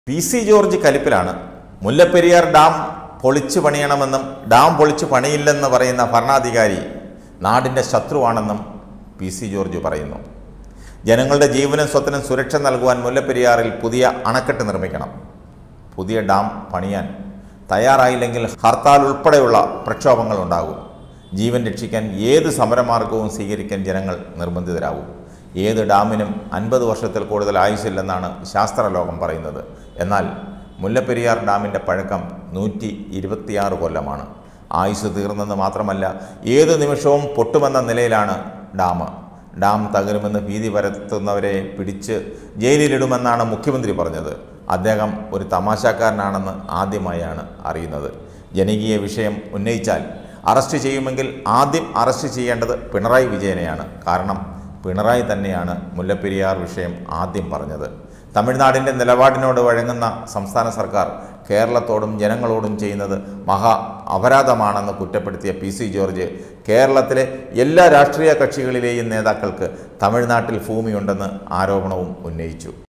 P C George കലിപ്പിലാണ് Mullaperiyar dam പൊളിച്ചു പണിയണമെന്നും ഡാം പൊളിച്ചു പണിയില്ലെന്ന് പറയുന്ന ഭരണാധികാരി നാടിൻ്റെ ശത്രുവാണെന്നും പി സി ജോർജ് പറയുന്നു ജനങ്ങളുടെ ജീവനും സ്വത്തിനും സുരക്ഷ നൽകുവാൻ മുല്ലപ്പെരിയാറിൽ പുതിയ അണക്കെട്ട് നിർമ്മിക്കണം പുതിയ ഡാം പണിയാൻ തയ്യാറായില്ലെങ്കിൽ ഹർത്താൽ ഉൾപ്പെടെയുള്ള പ്രക്ഷോഭങ്ങൾ ഉണ്ടാകും ജീവൻ രക്ഷിക്കാൻ ഏത് സമരമാർഗവും സ്വീകരിക്കാൻ ജനങ്ങൾ നിർബന്ധിതരാകും ഏത് ഡാമിനും അൻപത് വർഷത്തിൽ കൂടുതൽ ആയുസില്ലെന്നാണ് ശാസ്ത്രലോകം പറയുന്നത് എന്നാൽ മുല്ലപ്പെരിയാർ ഡാമിൻ്റെ പഴക്കം നൂറ്റി ഇരുപത്തിയാറ് കൊല്ലമാണ് ആയുസ് തീർന്നെന്ന് മാത്രമല്ല ഏത് നിമിഷവും പൊട്ടുമെന്ന നിലയിലാണ് ഡാം ഡാം തകരുമെന്ന് ഭീതി പരത്തുന്നവരെ പിടിച്ച് ജയിലിലിടുമെന്നാണ് മുഖ്യമന്ത്രി പറഞ്ഞത് അദ്ദേഹം ഒരു തമാശക്കാരനാണെന്ന് ആദ്യമായാണ് അറിയുന്നത് ജനകീയ വിഷയം ഉന്നയിച്ചാൽ അറസ്റ്റ് ചെയ്യുമെങ്കിൽ ആദ്യം അറസ്റ്റ് ചെയ്യേണ്ടത് പിണറായി വിജയനെയാണ് കാരണം പിണറായി തന്നെയാണ് മുല്ലപ്പെരിയാർ വിഷയം ആദ്യം പറഞ്ഞത് തമിഴ്നാടിൻ്റെ നിലപാടിനോട് വഴങ്ങുന്ന സംസ്ഥാന സർക്കാർ കേരളത്തോടും ജനങ്ങളോടും ചെയ്യുന്നത് മഹാ അപരാധമാണെന്ന് കുറ്റപ്പെടുത്തിയ പി സി ജോർജ് കേരളത്തിലെ എല്ലാ രാഷ്ട്രീയ കക്ഷികളിലെയും നേതാക്കൾക്ക് തമിഴ്നാട്ടിൽ ഭൂമിയുണ്ടെന്ന് ആരോപണവും ഉന്നയിച്ചു